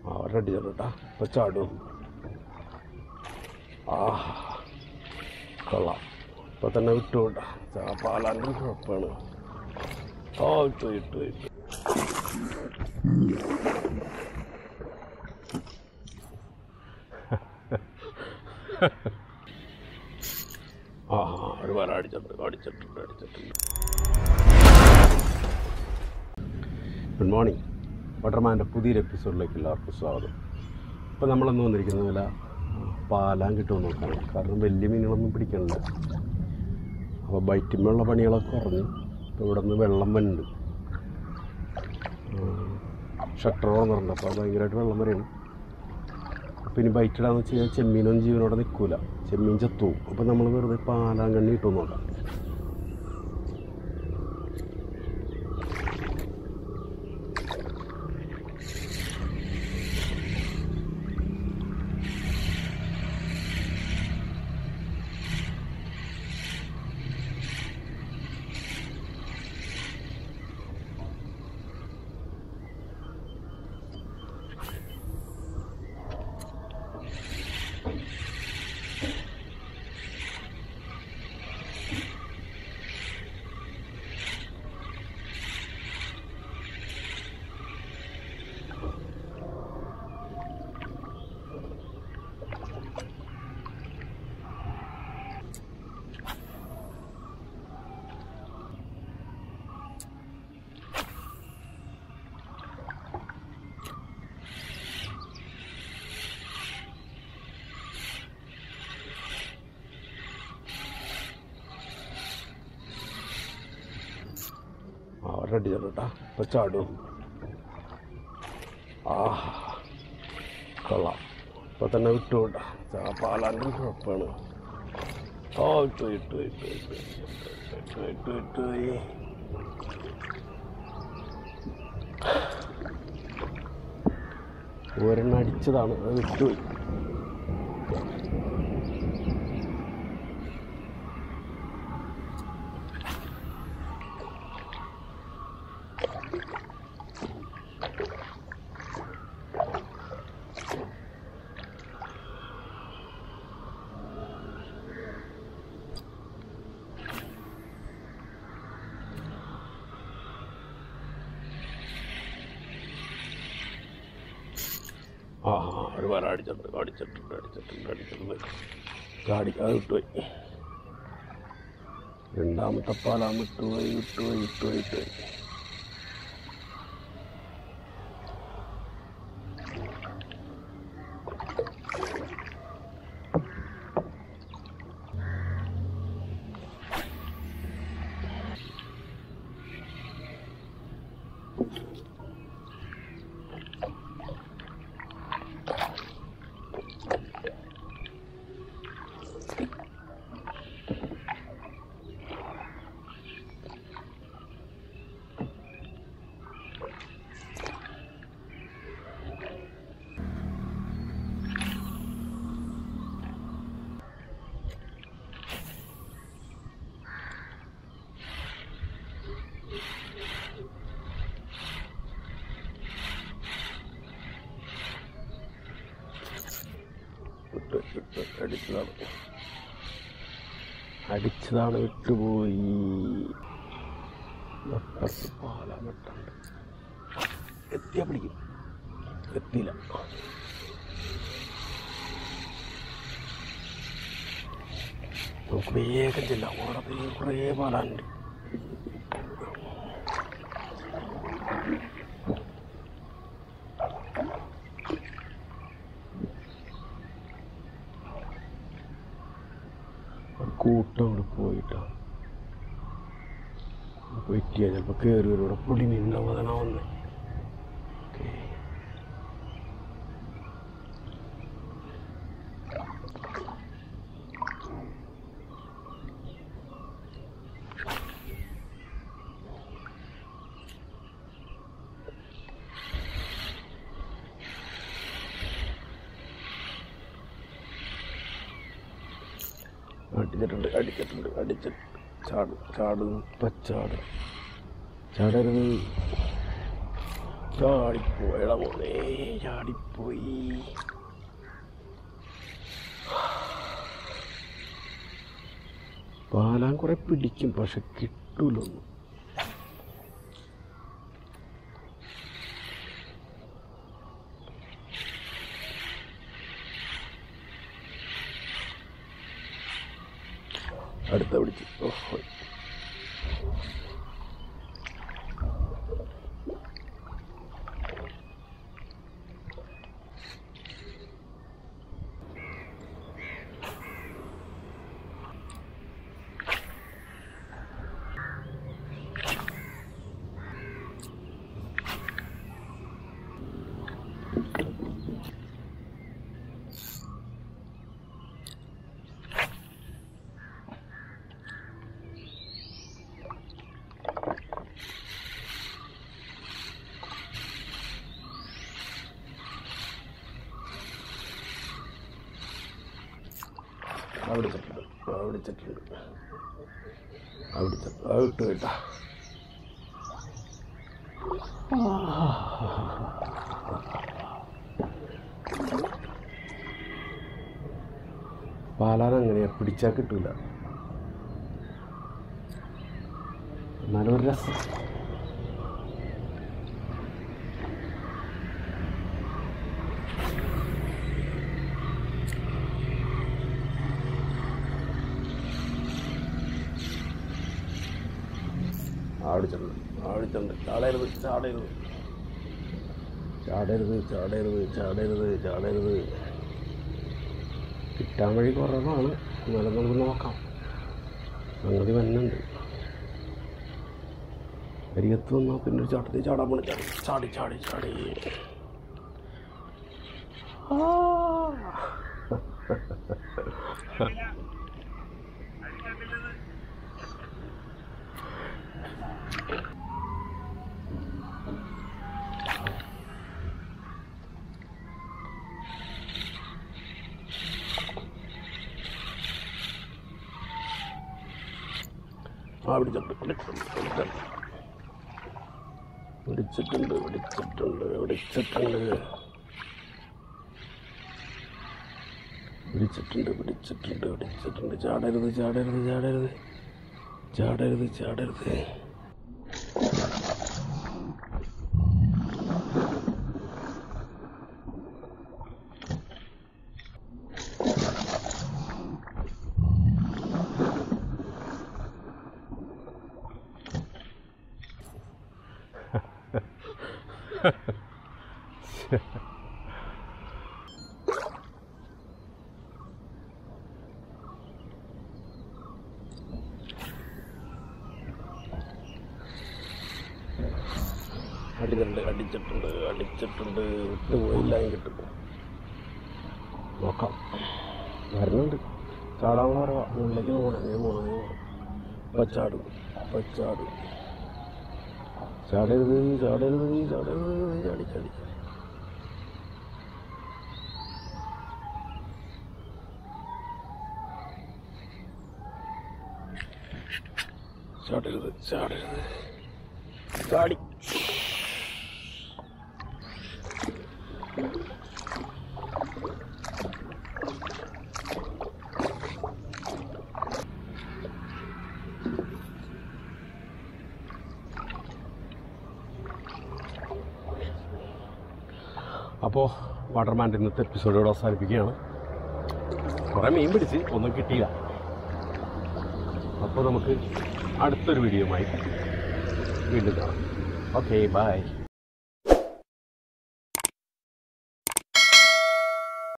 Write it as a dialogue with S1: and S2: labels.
S1: ആ റെഡി ചേട്ടാ ഇപ്പം ചാടും ആ കൊള്ളാം ഇപ്പം തന്നെ വിട്ടുകൊണ്ട പാലാൻ്റെ കുഴപ്പമാണ് ഓ ഇട്ടു ഇട്ടു ഇട്ടു ആ ഒരു വര അടിച്ചിട്ടുണ്ട് അടിച്ചിട്ടുണ്ട് അടിച്ചിട്ടുണ്ട് ഗുഡ് മോർണിംഗ് ബട്ടർമാൻ്റെ പുതിയൊരു എപ്പിസോഡിലേക്ക് എല്ലാവർക്കും സ്വാഗതം ഇപ്പോൾ നമ്മളന്ന് വന്നിരിക്കുന്ന വില പാലാൻ കിട്ടുമെന്ന് നോക്കാൻ കാരണം വലിയ മീനുകളൊന്നും പിടിക്കണില്ല അപ്പോൾ ബൈറ്റിന്മേലുള്ള പണികളൊക്കെ കുറഞ്ഞു ഇപ്പോൾ ഇവിടെ നിന്ന് വെള്ളം വരുന്നുണ്ട് ഷട്ടർ തുറന്നിട്ടുണ്ട് അപ്പോൾ ഭയങ്കരമായിട്ട് വെള്ളം വരെയാണ് അപ്പോൾ ഇനി ബൈറ്റിടാന്ന് വെച്ച് കഴിഞ്ഞാൽ ചെമ്മീനൊന്നും ജീവനോടെ നിൽക്കില്ല ചെമ്മീൻ ചത്തുവും അപ്പോൾ നമ്മൾ വെറുതെ പാലാൻ കണ്ണി ഇട്ടു നോക്കാം ആ റെഡി ചേട്ടാ ഇപ്പം ചാടും ആ കൊള്ളാം ഇപ്പം തന്നെ വിട്ടുകൊണ്ട പാലാൻ്റെ കുഴപ്പമാണ് ഓ ഇട്ടു ഇട്ടു ഇട്ടു ഇട്ടു ഇട്ടു ഇട്ടു ഇട്ടു ഇട്ടു ഒരെണ്ണം അടിച്ചതാണ് അത് വിട്ടുപോയി ആ ആ, ഒരു വര അടിച്ചിട്ടുണ്ട് അടിച്ചിട്ടുണ്ട് അടിച്ചിട്ടുണ്ട് അടിച്ചിട്ടുണ്ട് ഗാഡി അത് വിട്ടുപോയി രണ്ടാമത്തെ പാലാൻ വിട്ടുപോയി വിട്ടുപോയി വിട്ടുപോയി വിട്ടുപോയി വിട്ട് വിട്ട് അടിച്ചതാണ് അടിച്ചതാണ് വിട്ടുപോയി അപ്പുറത്ത് പാലാൻ വെട്ടുണ്ട് എത്തിയാ പിടിക്കും എത്തിയില്ല നമുക്ക് വേഗം ചെല്ലാം അവിടെ പോയി കുറേ പാലാനുണ്ട് ഒരു കൂട്ടം അവിടെ പോയിട്ടാ വെറ്റിയാ ചിലപ്പോൾ കയറി വരും ഇവിടെ പൊടി മീനുണ്ടാവും അതാണ് വന്നത് ഓക്കെ അടിച്ചിട്ടുണ്ട് അടിച്ചിട്ടുണ്ട് അടിച്ചിട്ട് ചാടും ചാടും ഇപ്പം ചാടും ചാടരുത് ചാടിപ്പോയടാ മോനെ ചാടിപ്പോയി പാലാൻ കുറെ പിടിക്കും പക്ഷെ കിട്ടൂലൊന്നും അടുത്ത പിടിച്ചു ഓഹോ അവിടിച്ചിട്ടുണ്ട് അവിടിച്ചിട്ടുണ്ട് അവിടിച്ചിട്ട് അവിട്ട് കേട്ടാ പാലാൻ അങ്ങനെയാ പിടിച്ചാൽ കിട്ടൂല എന്നാലും ഒരു രസം ആടിച്ചിട്ടുണ്ട് ആടിച്ചിട്ടുണ്ട് ചാടരുത് ചാടരുത് ചാടരുത് ചാടരുത് ചാടരുത് ചാടരുത് കിട്ടാൻ വഴി കുറവാണ് എന്നാലും നമുക്ക് നോക്കാം സംഗതി വന്നുണ്ട് അരികത്ത് വന്നാൽ പിന്നെ ഒരു ചാട്ടത്തിൽ ചാടാൻ പോണ ചാടി ചാടി ചാടി ചാടി ആ. ആ പിടിച്ചിട്ടുണ്ട് പിടിച്ചിട്ടുണ്ട് പിടിച്ചിട്ടുണ്ട് പിടിച്ചിട്ടുണ്ട് പിടിച്ചിട്ടുണ്ട് പിടിച്ചിട്ടുണ്ട് പിടിച്ചിട്ടുണ്ട് പിടിച്ചിട്ടുണ്ട് ചാടരുത് ചാടരുത് ചാടരുത് ചാടരുത് ചാടരുത് അടിച്ചിട്ടുണ്ട് അടിച്ചിട്ടുണ്ട് അടിച്ചിട്ടുണ്ട് വിട്ടുപോയില്ല കിട്ടും നോക്കാം വരുന്നുണ്ട് ചാടാനുള്ള പറയാ മുകളിലേക്ക് പോകണം നീ പോകണം നീ പോകണം അപ്പം ചാടും അപ്പം ചാടും ചാടരുത് ചാടരുത് ചാടരുത് ചാടി ചാടി ചാടരുത് ചാടരുത് ചാടി അപ്പോൾ വാട്ടർമാൻ്റെ ഇന്നത്തെ എപ്പിസോഡ് ഇവിടെ അവസാനിപ്പിക്കുകയാണ് കുറേ മീൻ പിടിച്ച് ഒന്നും കിട്ടിയില്ല അപ്പോൾ നമുക്ക് അടുത്തൊരു വീഡിയോയുമായി വീണ്ടും കാണാം ഓക്കെ ബൈ